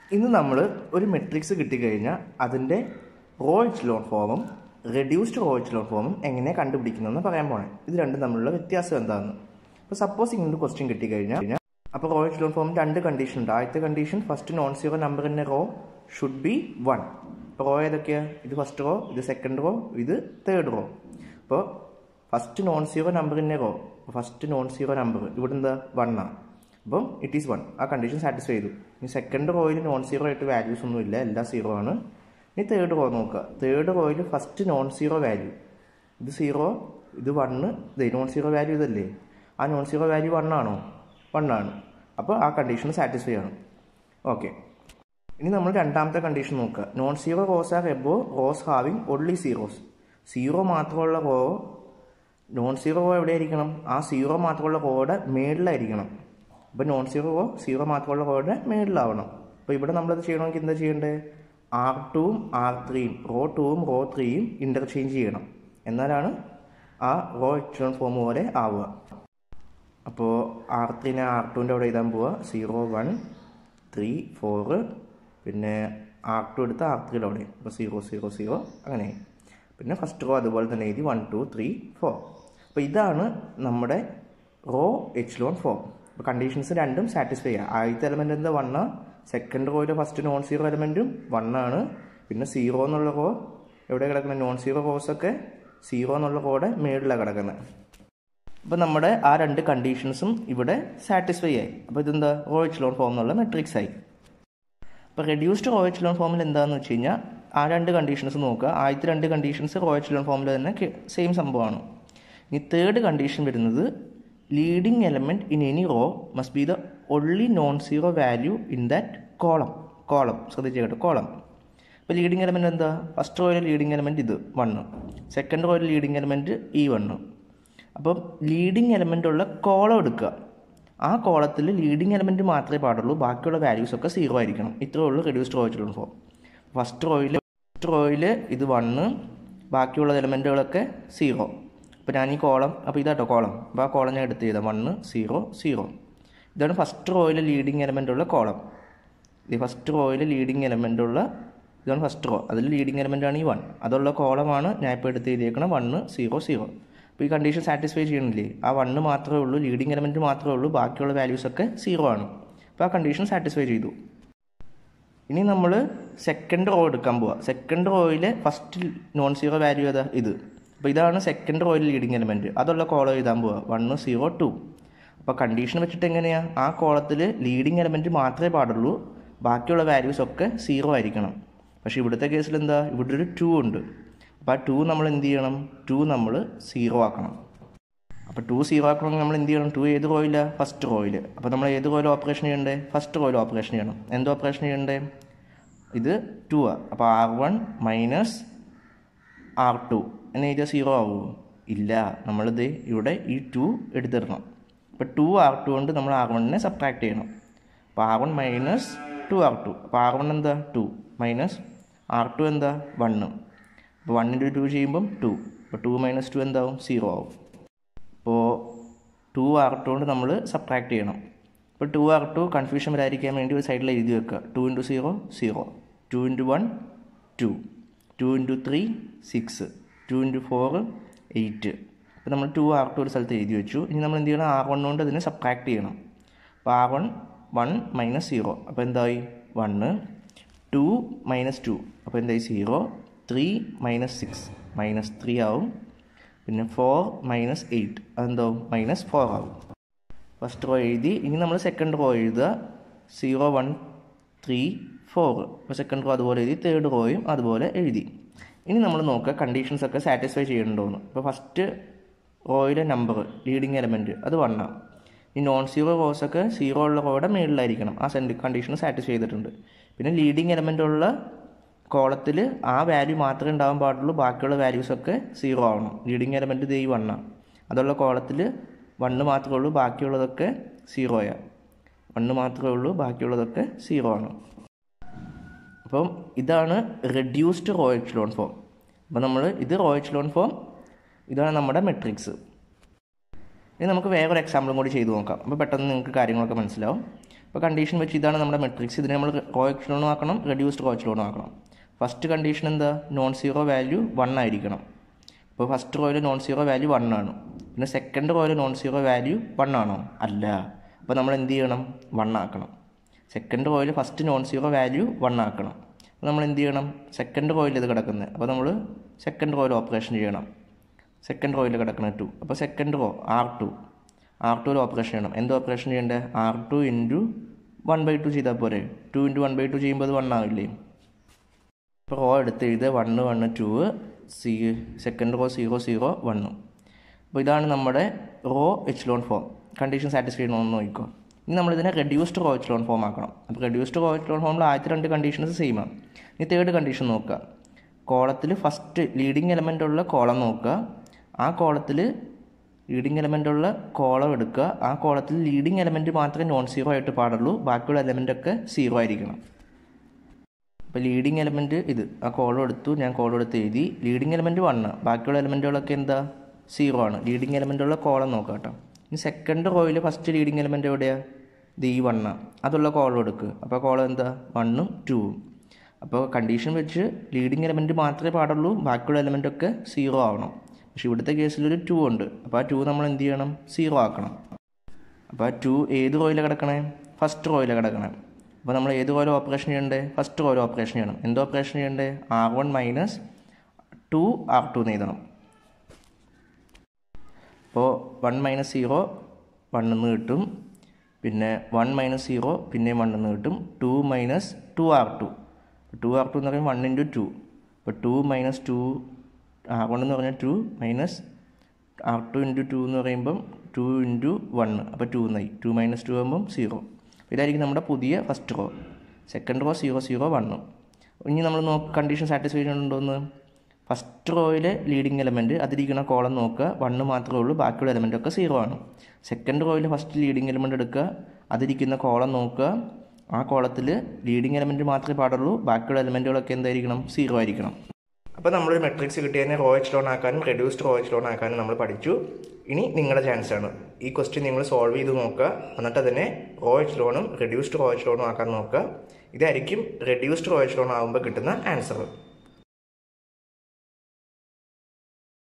ഇന്ന് നമ്മൾ ഒരു മെട്രിക്സ് കിട്ടിക്കഴിഞ്ഞാൽ അതിൻ്റെ റോ എച്ച്ലോൺ ഫോമും റെഡ്യൂസ്ഡ് റോ എച്ച്ലോൺ ഫോമും എങ്ങനെ കണ്ടുപിടിക്കുന്നതെന്ന് പറയാൻ പോണേ ഇത് രണ്ടും തമ്മിലുള്ള വ്യത്യാസം എന്താണെന്ന് ഇപ്പോൾ സപ്പോസ് ഇങ്ങനെ ഒരു ക്വസ്റ്റ്യൻ കിട്ടിക്കഴിഞ്ഞാൽ അപ്പോൾ റോ എച്ച്ലോൺ ഫോമിൽ രണ്ട് കണ്ടീഷൻ ഉണ്ട് ആദ്യത്തെ കണ്ടീഷൻ ഫസ്റ്റ് നോൺ സീറോ നമ്പറിൻ്റെ റോ ഷുഡ് ബി വൺ ഇപ്പോൾ റോ ഏതൊക്കെയാണ് ഇത് ഫസ്റ്റ് റോ ഇത് സെക്കൻഡ് റോ ഇത് തേർഡ് റോ അപ്പോൾ ഫസ്റ്റ് നോൺ സീറോ നമ്പറിൻ്റെ row first non zero number ഇവിടെ എന്താ വണ്ണാണ് അപ്പം ഇറ്റ് ഈസ് വൺ ആ കണ്ടീഷൻ സാറ്റിസ്ഫൈ ചെയ്തു ഇനി സെക്കൻഡ് റോയിൽ നോൺ സീറോ ആയിട്ട് വാല്യൂസ് ഒന്നും ഇല്ല എല്ലാം സീറോ ആണ് ഇനി തേർഡ് റോ നോക്കുക തേർഡ് റോയിൽ ഫസ്റ്റ് നോൺ സീറോ വാല്യൂ ഇത് സീറോ ഇത് വണ്ണ് ഇത് നോൺ സീറോ വാല്യൂ ഇതല്ലേ ആ നോൺ സീറോ വാല്യൂ വൺ ആണോ വൺ ആണ് അപ്പോൾ ആ കണ്ടീഷൻ സാറ്റിസ്ഫൈ ആണ് ഓക്കെ ഇനി നമ്മൾ രണ്ടാമത്തെ കണ്ടീഷൻ നോക്കുക non zero rows are above rows having only zeros zero മാത്രമുള്ള റോ നോൺ സീറോ റോ എവിടെയായിരിക്കണം ആ സീറോ മാത്രമുള്ള റോയുടെ മേളിലായിരിക്കണം അപ്പോൾ നോൺ സീറോ റോ സീറോ മാത്രമുള്ള റോയുടെ മേളിലാവണം അപ്പോൾ ഇവിടെ നമ്മളത് ചെയ്യണമെങ്കിൽ എന്താ ചെയ്യേണ്ടത് ആർ ടുവും ആർ ത്രീയും റോ ടുവും റോ ത്രീയും ഇൻ്റർചേഞ്ച് ചെയ്യണം എന്നാലാണ് ആ റോ എക്സ്റ്റേൺ ഫോം പോലെ ആവുക അപ്പോൾ ആർ ത്രീനെ ആർ ടുവിൻ്റെ അവിടെ എഴുതാൻ പോവുക സീറോ വൺ ത്രീ ഫോറ് പിന്നെ ആർ ടു എടുത്ത് ആർ ത്രീയുടെ അവിടെ അപ്പോൾ സീറോ സീറോ സീറോ അങ്ങനെ പിന്നെ ഫസ്റ്റ് റോ അതുപോലെ തന്നെ എഴുതി വൺ ടു ത്രീ ഫോർ അപ്പോൾ ഇതാണ് നമ്മുടെ റോ എച്ച് ലോൺ ഫോം അപ്പോൾ കണ്ടീഷൻസ് രണ്ടും സാറ്റിസ്ഫൈ ചെയ്യുക ആദ്യത്തെ എലമെൻ്റ് എന്താ വണ്ണ സെക്കൻഡ് റോയിലെ ഫസ്റ്റ് നോൺ സീറോ എലമെൻറ്റും വണ്ണാണ് പിന്നെ സീറോ എന്നുള്ള റോ എവിടെ കിടക്കുന്നത് നോൺ സീറോ റോസൊക്കെ സീറോ എന്നുള്ള റോയുടെ മേളിലാണ് കിടക്കുന്നത് അപ്പോൾ നമ്മുടെ ആ രണ്ട് കണ്ടീഷൻസും ഇവിടെ സാറ്റിസ്ഫൈ ആയി അപ്പോൾ ഇതെന്താ റോ എച്ച് ലോൺ ഫോം എന്നുള്ള മെട്രിക്സ് ആയി അപ്പോൾ റെഡ്യൂസ്ഡ് റോ എച്ച് ലോൺ ഫോമിൽ എന്താണെന്ന് വെച്ച് കഴിഞ്ഞാൽ ആ രണ്ട് കണ്ടീഷൻസ് നോക്കുക ആദ്യത്തെ രണ്ട് കണ്ടീഷൻസ് റോ എച്ച് ലോൺ ഫോമിൽ തന്നെ സെയിം സംഭവമാണ് ഇനി തേർഡ് കണ്ടീഷൻ വരുന്നത് leading element in any row must be the only non zero value in that column column ശ്രദ്ധിച്ച് കേട്ടോ കോളം ഇപ്പോൾ ലീഡിങ് എലമെൻറ്റ് എന്താ ഫസ്റ്റ് റോയിലെ ലീഡിങ് എലമെൻറ്റ് ഇത് വണ്ണ് സെക്കൻഡ് റോയിലെ ലീഡിങ് എലമെൻറ്റ് ഈ വണ്ണ് അപ്പം ലീഡിങ് എലമെൻ്റ് ഉള്ള കോളം എടുക്കുക ആ കോളത്തിൽ ലീഡിങ് എലമെൻറ്റ് മാത്രമേ പാടുള്ളൂ ബാക്കിയുള്ള വാല്യൂസ് ഒക്കെ സീറോ ആയിരിക്കണം ഇത്രയേ ഉള്ളൂ റെഡ്യൂസ്ഡ് റോയിലുള്ള ഫോം ഫസ്റ്റ് റോയിൽ ഫസ്റ്റ് റോയിൽ ഇത് വണ്ണ് ബാക്കിയുള്ള എലമെൻറ്റുകളൊക്കെ സീറോ അപ്പോൾ ഞാൻ ഈ കോളം അപ്പോൾ ഇതാട്ടോ കോളം അപ്പോൾ ആ കോളം ഞാൻ എടുത്ത് ചെയ്താൽ വണ്ണ് സീറോ സീറോ ഇതാണ് ഫസ്റ്റ് റോയിൽ ലീഡിങ് എലമെൻ്റ് ഉള്ള കോളം ഈ ഫസ്റ്റ് റോയിൽ ലീഡിങ് എലമെൻ്റ് ഉള്ള ഇതാണ് ഫസ്റ്റ് റോ അതിൽ ലീഡിങ് എലമെൻ്റ് ആണ് ഈ വൺ അതുള്ള കോളമാണ് ഞാൻ ഇപ്പോൾ എടുത്ത് എഴുതിയേക്കണം വണ്ണ് സീറോ സീറോ അപ്പോൾ ഈ കണ്ടീഷൻ സാറ്റിസ്ഫൈ ചെയ്യണില്ലേ ആ വണ്ണ് മാത്രമേ ഉള്ളൂ ലീഡിങ് എലമെൻറ്റ് മാത്രമേ ഉള്ളൂ ബാക്കിയുള്ള വാല്യൂസ് ഒക്കെ സീറോ ആണ് അപ്പോൾ ആ കണ്ടീഷൻ സാറ്റിസ്ഫൈ ചെയ്തു ഇനി നമ്മൾ സെക്കൻഡ് റോ എടുക്കാൻ പോവാം സെക്കൻഡ് റോയിൽ ഫസ്റ്റ് നോൺ സീറോ വാല്യൂ ഏതാ ഇത് അപ്പോൾ ഇതാണ് സെക്കൻഡ് റോയിൽ ലീഡിങ് എലമെൻറ്റ് അതുള്ള കോളം എഴുതാൻ പോവുക വണ്ണ് സീറോ ടു അപ്പോൾ കണ്ടീഷൻ വെച്ചിട്ട് എങ്ങനെയാണ് ആ കോളത്തിൽ ലീഡിങ് എലമെൻറ്റ് മാത്രമേ പാടുള്ളൂ ബാക്കിയുള്ള വാല്യൂസ് ഒക്കെ സീറോ ആയിരിക്കണം പക്ഷേ ഇവിടുത്തെ കേസിൽ എന്താ ഇവിടെ ഒരു ടു ഉണ്ട് അപ്പോൾ ആ ടു നമ്മൾ എന്ത് ചെയ്യണം ടു നമ്മൾ സീറോ ആക്കണം അപ്പോൾ ടു സീറോ ആക്കണമെങ്കിൽ നമ്മൾ എന്ത് ചെയ്യണം ടു ഏത് റോയില്ല ഫസ്റ്റ് റോയിൽ അപ്പോൾ നമ്മൾ ഏത് റോയിൽ ഓപ്പറേഷൻ ചെയ്യണ്ടേ ഫസ്റ്റ് റോയിൽ ഓപ്പറേഷൻ ചെയ്യണം എന്ത് ഓപ്പറേഷൻ ചെയ്യണ്ടേ ഇത് ടു ആ അപ്പോൾ R one minus R two എന്ന് എഴുതിയാൽ സീറോ ആവുമോ ഇല്ല നമ്മളിത് ഇവിടെ ഈ ടു എടുത്തിടണം അപ്പോൾ ടു ആർ ടു കൊണ്ട് നമ്മൾ ആർ വണ്ണിനെ സബ്ട്രാക്ട് ചെയ്യണം അപ്പോൾ R one minus two R two അപ്പോൾ ആർ വൺ എന്താ ടു മൈനസ് ആർ ടു എന്താ വണ്ണ് അപ്പോൾ വൺ ഇൻറ്റു ടു ചെയ്യുമ്പം ടു അപ്പോൾ ടു മൈനസ് ടു എന്താവും സീറോ ആവും അപ്പോൾ ടു ആർ ടു കൊണ്ട് നമ്മൾ സബ്ട്രാക്ട് ചെയ്യണം ഇപ്പോൾ ടു ആർ ടു കൺഫ്യൂഷൻ വരാതിരിക്കാൻ വേണ്ടി ഒരു സൈഡിൽ എഴുതി വെക്കുക two into zero zero two into one two two into three six two into four eight അപ്പോൾ നമ്മൾ ടു ആർ ടു ഒരു സ്ഥലത്ത് എഴുതി വെച്ചു ഇനി നമ്മൾ എന്ത് ചെയ്യണം ആർ വൺ കൊണ്ട് അതിനെ സബ്ട്രാക്ട് ചെയ്യണം അപ്പോൾ R one one minus zero അപ്പോൾ എന്തായി വണ്ണ് ടു മൈനസ് ടു അപ്പോൾ എന്തായി zero three minus six minus three ആവും പിന്നെ ഫോർ മൈനസ് എയ്റ്റ് അതെന്താവും മൈനസ് ഫോർ ആവും ഫസ്റ്റ് റോ എഴുതി ഇനി നമ്മൾ സെക്കൻഡ് റോ എഴുതുക സീറോ വൺ ത്രീ ഫോർ അപ്പോൾ സെക്കൻഡ് റോ അതുപോലെ എഴുതി തേർഡ് റോയും അതുപോലെ എഴുതി ഇനി നമ്മൾ നോക്കുക കണ്ടീഷൻസ് ഒക്കെ സാറ്റിസ്ഫൈ ചെയ്യണ്ടോന്ന് അപ്പോൾ ഫസ്റ്റ് റോയിലെ നമ്പർ ലീഡിങ് എലമെൻറ്റ് അത് വണ്ണാം ഈ നോൺ സീറോ റോസൊക്കെ സീറോ ഉള്ള റോയുടെ മേളിലായിരിക്കണം ആ സെൻഡ് കണ്ടീഷൻ സാറ്റിസ്ഫൈ ചെയ്തിട്ടുണ്ട് പിന്നെ ലീഡിങ് എലമെൻ്റ് ഉള്ള കോളത്തിൽ ആ വാല്യൂ മാത്രമേ ഉണ്ടാവാൻ പാടുള്ളൂ ബാക്കിയുള്ള വാല്യൂസൊക്കെ സീറോ ആവണം ലീഡിങ് എലമെൻറ്റ് ദേ വണ്ണാണ് അതുള്ള കോളത്തിൽ വണ്ണ് മാത്രമേ ഉള്ളൂ ബാക്കിയുള്ളതൊക്കെ സീറോയാണ് വണ്ണ് മാത്രമേ ഉള്ളൂ ബാക്കിയുള്ളതൊക്കെ സീറോ ആണ് അപ്പം ഇതാണ് റെഡ്യൂസ്ഡ് റോ എച്ച്ലോൺ ഫോം അപ്പോൾ നമ്മൾ ഇത് റോ എച്ച്ലോൺ ഫോം ഇതാണ് നമ്മുടെ മെട്രിക്സ് ഇനി നമുക്ക് വേറൊരു എക്സാമ്പിളും കൂടി ചെയ്തു നോക്കാം അപ്പോൾ പെട്ടെന്ന് നിങ്ങൾക്ക് കാര്യങ്ങളൊക്കെ മനസ്സിലാവും അപ്പോൾ കണ്ടീഷൻ വെച്ച് ഇതാണ് നമ്മുടെ മെട്രിക്സ് ഇതിനെ നമ്മൾ റോ എക്സ്ലോണും ആക്കണം റെഡ്യൂസ്ഡ് റോ എക്സ്ലോണും ആക്കണം ഫസ്റ്റ് കണ്ടീഷൻ എന്താ നോൺ സീറോ വാല്യൂ വൺ ആയിരിക്കണം ഇപ്പോൾ ഫസ്റ്റ് റോയിൽ നോൺ സീറോ വാല്യൂ വൺ ആണ് പിന്നെ സെക്കൻഡ് റോയിൽ നോൺ സീറോ വാല്യൂ വൺ ആണോ അല്ല അപ്പോൾ നമ്മൾ എന്ത് ചെയ്യണം വൺ ആക്കണം സെക്കൻഡ് റോയിൽ first non zero value one ആക്കണം അപ്പോൾ നമ്മൾ എന്ത് ചെയ്യണം സെക്കൻഡ് റോയിൽ ഇത് കിടക്കുന്നത് അപ്പോൾ നമ്മൾ സെക്കൻഡ് റോയിൽ ഓപ്പറേഷൻ ചെയ്യണം സെക്കൻഡ് റോയിൽ കിടക്കുന്ന ടു അപ്പോൾ second row R two R ടുവിൽ ഓപ്പറേഷൻ ചെയ്യണം എന്ത് ഓപ്പറേഷൻ ചെയ്യേണ്ടത് R two into one by two ചെയ്താൽ പോരെ two into one by two ചെയ്യുമ്പോൾ അത് വൺ ആവില്ലേ ഇപ്പോൾ റോ എടുത്ത് എഴുതുക one one two C second row zero zero one അപ്പോൾ ഇതാണ് നമ്മുടെ row echelon form condition satisfy ചെയ്യണമെന്ന് നോക്കിക്കോ ഇനി നമ്മളിതിനെ റെഡ്യൂസ്ഡ് റോ എച്ച്ലോൺ ഫോം ആക്കണം അപ്പോൾ റെഡ്യൂസ്ഡ് റോ എച്ച്ലോൺ ഫോമിൽ ആദ്യത്തെ രണ്ട് കണ്ടീഷൻസ് സെയിം ആണ് ഇനി തേർഡ് കണ്ടീഷൻ നോക്കുക കോളത്തിൽ ഫസ്റ്റ് ലീഡിങ് എലമെൻ്റ് ഉള്ള കോളം നോക്കുക ആ കോളത്തിൽ ലീഡിങ് എലമെൻ്റ് ഉള്ള കോളം എടുക്കുക ആ കോളത്തിൽ ലീഡിങ് എലമെൻറ്റ് മാത്രമേ നോൺ സീറോ ആയിട്ട് പാടുള്ളൂ ബാക്കിയുള്ള എലമെൻ്റൊക്കെ സീറോ ആയിരിക്കണം അപ്പോൾ ലീഡിങ് എലമെൻറ്റ് ഇത് ആ കോളം എടുത്തു ഞാൻ കോളം എടുത്ത് എഴുതി ലീഡിങ് എലമെൻറ്റ് വണ്ണ് ബാക്കിയുള്ള എലമെൻറ്റുകളൊക്കെ എന്താ സീറോ ആണ് ലീഡിങ് എലമെൻറ്റുള്ള കോളം നോക്കാം കേട്ടോ ഇനി സെക്കൻഡ് റോയിൽ ഫസ്റ്റ് ലീഡിങ് എലമെൻറ്റ് എവിടെയാണ് ഇത് ഈ വണ്ണ അതുള്ള കോളം എടുക്കുക അപ്പോൾ കോളം എന്താ വണ്ണും ടൂവും അപ്പോൾ കണ്ടീഷൻ വെച്ച് ലീഡിങ് എലമെൻറ്റ് മാത്രമേ പാടുള്ളൂ ബാക്കിയുള്ള എലമെൻറ്റൊക്കെ സീറോ ആവണം പക്ഷേ ഇവിടുത്തെ കേസിൽ ഒരു ടു ഉണ്ട് അപ്പോൾ ആ ടു നമ്മൾ എന്ത് ചെയ്യണം സീറോ ആക്കണം അപ്പോൾ ആ ടു ഏത് റോയിലാണ് കിടക്കണേ ഫസ്റ്റ് റോയിലാണ് കിടക്കണേ അപ്പോൾ നമ്മൾ ഏത് റോയിൽ ഓപ്പറേഷൻ ചെയ്യണ്ടേ ഫസ്റ്റ് റോയിൽ ഓപ്പറേഷൻ ചെയ്യണം എന്ത് ഓപ്പറേഷൻ ചെയ്യണ്ടേ R one minus two R two എന്ന് എഴുതണം അപ്പോൾ വൺ മൈനസ് സീറോ വണ്ണെന്ന് കിട്ടും പിന്നെ വൺ മൈനസ് സീറോ പിന്നെയും വണ്ണെന്ന് കിട്ടും two minus two R two two R two എന്ന് പറയുമ്പോൾ വൺ ഇൻറ്റു ടു അപ്പോൾ two minus two R one എന്ന് പറഞ്ഞാൽ two minus R two into two എന്ന് പറയുമ്പം ടു ഇൻറ്റു വണ്ണ് അപ്പോൾ ടു എന്നായി ടു മൈനസ് ടു ആകുമ്പം സീറോ ഇതായിരിക്കും നമ്മുടെ പുതിയ first row second row zero zero വണ്ണും ഇനി നമ്മൾ നോക്ക് കണ്ടീഷൻ സാറ്റിസ്ഫൈ ചെയ്യുന്നുണ്ടോയെന്ന് ഫസ്റ്റ് റോയിലെ ലീഡിങ് എലമെൻറ്റ് അതിരിക്കുന്ന കോളം നോക്കുക വണ്ണ് മാത്രമേ ഉള്ളൂ ബാക്കിയുള്ള എലമെൻ്റ് ഒക്കെ സീറോ ആണ് സെക്കൻഡ് റോയിൽ ഫസ്റ്റ് ലീഡിങ് എലമെൻറ്റ് എടുക്കുക അതിരിക്കുന്ന കോളം നോക്കുക ആ കോളത്തിൽ ലീഡിങ് എലമെൻറ്റ് മാത്രമേ പാടുള്ളൂ ബാക്കിയുള്ള എലമെൻറ്റുകളൊക്കെ എന്തായിരിക്കണം സീറോ ആയിരിക്കണം അപ്പോൾ നമ്മളൊരു മെട്രിക്സ് കിട്ടിയതിനെ റോ എച്ച് ലോൺ ആക്കാനും റെഡ്യൂസ്ഡ് റോ എച്ച് ലോൺ ആക്കാനും നമ്മൾ പഠിച്ചു ഇനി നിങ്ങളുടെ ചാൻസ് ആണ് ഈ ക്വസ്റ്റ്യൻ നിങ്ങൾ സോൾവ് ചെയ്ത് നോക്കുക എന്നിട്ട് അതിനെ റോ എച്ച് ലോണും റെഡ്യൂസ്ഡ് റോ എച്ച് ലോണും ആക്കാൻ നോക്കുക ഇതായിരിക്കും റെഡ്യൂസ്ഡ് റോ എച്ച് ലോൺ ആകുമ്പോൾ കിട്ടുന്ന ആൻസർ